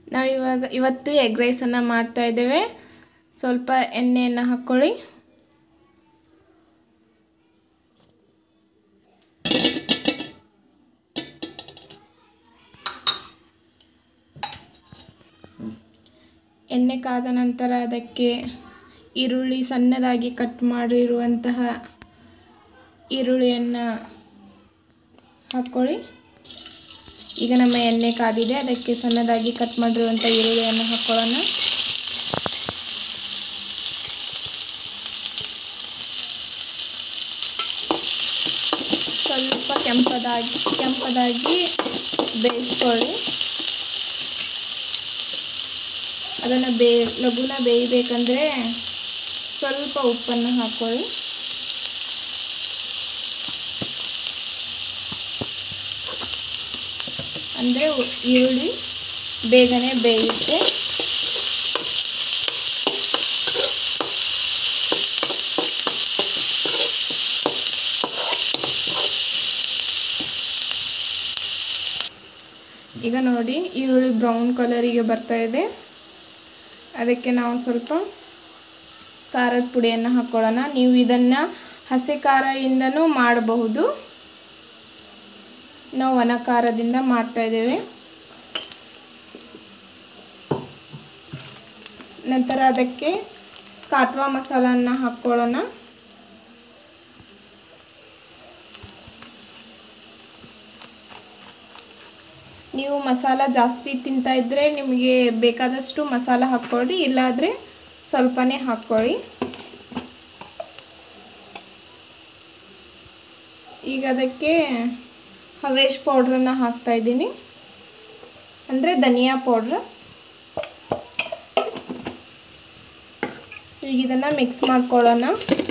ನಾವು ಇವಾಗ ಇವತ್ತು ಎಗ್ ರೈಸನ್ನು ಮಾಡ್ತಾ ಇದ್ದೇವೆ ಸ್ವಲ್ಪ ಎಣ್ಣೆಯನ್ನು ಹಾಕ್ಕೊಳ್ಳಿ ಎಣ್ಣೆ ಕಾದ ನಂತರ ಅದಕ್ಕೆ ಈರುಳ್ಳಿ ಸಣ್ಣದಾಗಿ ಕಟ್ ಮಾಡಿರುವಂತಹ ಈರುಳ್ಳಿಯನ್ನು ಹಾಕ್ಕೊಳ್ಳಿ ಈಗ ನಮ್ಮ ಎಣ್ಣೆ ಕಾದಿದೆ ಅದಕ್ಕೆ ಸಣ್ಣದಾಗಿ ಕಟ್ ಮಾಡಿರುವಂಥ ಈರುಳ್ಳಿಯನ್ನು ಹಾಕ್ಕೊಳ್ಳೋಣ ಸ್ವಲ್ಪ ಕೆಂಪದಾಗಿ ಕೆಂಪದಾಗಿ ಬೇಯಿಸ್ಕೊಳ್ಳಿ ಅದನ್ನು ಬೇ ಲಘುನ ಬೇಯಬೇಕಂದ್ರೆ ಸ್ವಲ್ಪ ಉಪ್ಪನ್ನು ಹಾಕ್ಕೊಳ್ಳಿ ಅಂದರೆ ಈರುಳ್ಳಿ ಬೇಗನೆ ಬೇಯುತ್ತೆ ಈಗ ನೋಡಿ ಈರುಳ್ಳಿ ಬ್ರೌನ್ ಕಲರಿಗೆ ಬರ್ತಾ ಇದೆ ಅದಕ್ಕೆ ನಾವು ಸ್ವಲ್ಪ ಖಾರದ ಪುಡಿಯನ್ನು ಹಾಕ್ಕೊಳ್ಳೋಣ ನೀವು ಇದನ್ನು ಹಸಿ ಖಾರದಿಂದನೂ ಮಾಡಬಹುದು ನಾವು ಒಣ ಖಾರದಿಂದ ಮಾಡ್ತಾ ಇದ್ದೇವೆ ನಂತರ ಅದಕ್ಕೆ ಕಾಟ್ವಾ ಮಸಾಲನ್ನು ಹಾಕ್ಕೊಳ್ಳೋಣ ನೀವು ಮಸಾಲ ಜಾಸ್ತಿ ತಿಂತಾ ಇದ್ದರೆ ನಿಮಗೆ ಬೇಕಾದಷ್ಟು ಮಸಾಲ ಹಾಕ್ಕೊಳ್ಳಿ ಇಲ್ಲಾದರೆ ಸ್ವಲ್ಪನೇ ಹಾಕ್ಕೊಳ್ಳಿ ಈಗ ಅದಕ್ಕೆ ಹವೇಶ್ ಪೌಡ್ರನ್ನು ಹಾಕ್ತಾ ಇದ್ದೀನಿ ಅಂದರೆ ಧನಿಯಾ ಪೌಡ್ರ್ ಈಗ ಇದನ್ನು ಮಿಕ್ಸ್ ಮಾಡ್ಕೊಳ್ಳೋಣ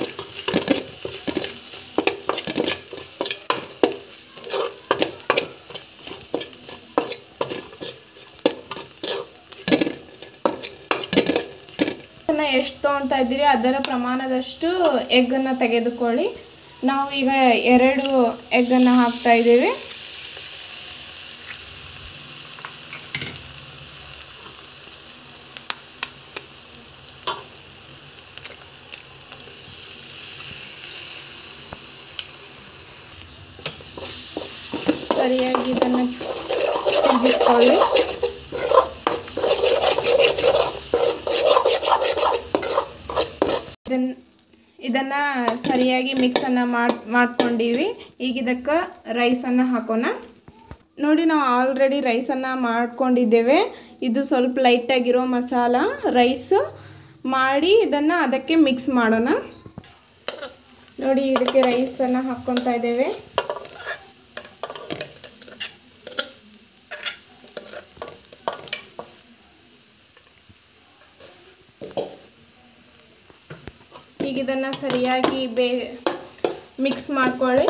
ಎಷ್ಟು ತೊಗೊಳ್ತಾ ಇದ್ದೀರಿ ಅದರ ಪ್ರಮಾಣದಷ್ಟು ಎಗ್ಗನ್ನು ತೆಗೆದುಕೊಳ್ಳಿ ನಾವು ಈಗ ಎರಡು ಎಗ್ಗನ್ನು ಹಾಕ್ತಾ ಇದ್ದೀವಿ ಸರಿಯಾಗಿ ಇದನ್ನು ತಿರುಗಿಸ್ಕೊಳ್ಳಿ ಇದನ್ನು ಇದನ್ನು ಸರಿಯಾಗಿ ಮಿಕ್ಸನ್ನು ಮಾಡಿ ಮಾಡ್ಕೊಂಡಿವಿ ಈಗ ಇದಕ್ಕೆ ರೈಸನ್ನು ಹಾಕೋಣ ನೋಡಿ ನಾವು ಆಲ್ರೆಡಿ ರೈಸನ್ನು ಮಾಡ್ಕೊಂಡಿದ್ದೇವೆ ಇದು ಸ್ವಲ್ಪ ಲೈಟಾಗಿರೋ ಮಸಾಲ ರೈಸ್ ಮಾಡಿ ಇದನ್ನು ಅದಕ್ಕೆ ಮಿಕ್ಸ್ ಮಾಡೋಣ ನೋಡಿ ಇದಕ್ಕೆ ರೈಸನ್ನು ಹಾಕ್ಕೊತಾ ಇದ್ದೇವೆ ಈಗ ಇದನ್ನು ಸರಿಯಾಗಿ ಬೇ ಮಿಕ್ಸ್ ಮಾಡ್ಕೊಳ್ಳಿ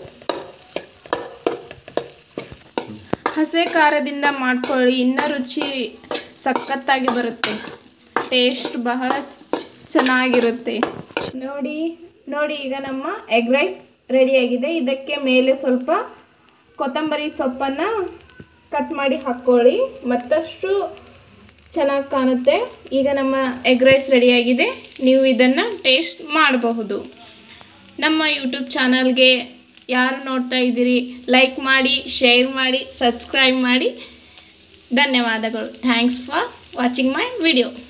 ಹಸೆ ಖಾರದಿಂದ ಮಾಡ್ಕೊಳ್ಳಿ ಇನ್ನೂ ರುಚಿ ಸಖತ್ತಾಗಿ ಬರುತ್ತೆ ಟೇಸ್ಟ್ ಬಹಳ ಚೆನ್ನಾಗಿರುತ್ತೆ ನೋಡಿ ನೋಡಿ ಈಗ ನಮ್ಮ ಎಗ್ ರೈಸ್ ರೆಡಿಯಾಗಿದೆ ಇದಕ್ಕೆ ಮೇಲೆ ಸ್ವಲ್ಪ ಕೊತ್ತಂಬರಿ ಸೊಪ್ಪನ್ನು ಕಟ್ ಮಾಡಿ ಹಾಕ್ಕೊಳ್ಳಿ ಮತ್ತಷ್ಟು ಚೆನ್ನಾಗಿ ಕಾಣುತ್ತೆ ಈಗ ನಮ್ಮ ಎಗ್ ರೈಸ್ ರೆಡಿಯಾಗಿದೆ ನೀವು ಇದನ್ನು ಟೇಸ್ಟ್ ಮಾಡಬಹುದು ನಮ್ಮ ಯೂಟ್ಯೂಬ್ ಚಾನಲ್ಗೆ ಯಾರು ನೋಡ್ತಾ ಇದ್ದೀರಿ ಲೈಕ್ ಮಾಡಿ ಶೇರ್ ಮಾಡಿ ಸಬ್ಸ್ಕ್ರೈಬ್ ಮಾಡಿ ಧನ್ಯವಾದಗಳು thanks for watching my video